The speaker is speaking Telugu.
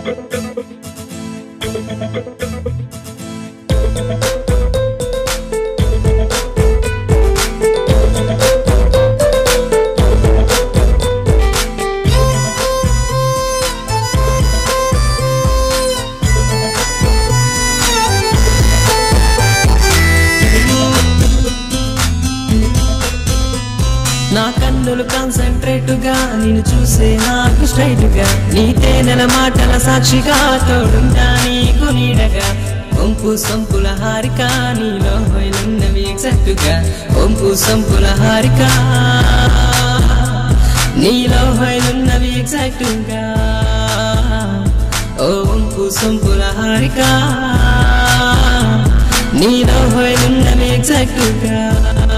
నా కన్నులు కాన్సన్ట్రేట్ గా నేను చూసే నాకు స్ట్రైట్ గా నీ తేనెల మాటల సాక్షిగా తోడుంటా నీకు నీడగా ఒంపు సొంపుల హారిక నీలో హొయలున్నవి ఎగ్జాక్ట్ గా ఒంపు సొంపుల హారిక నీలో హొయలున్నవి ఎగ్జాక్ట్ గా ఓ ఒంపు సొంపుల హారిక నీలో హొయలున్నవి ఎగ్జాక్ట్ గా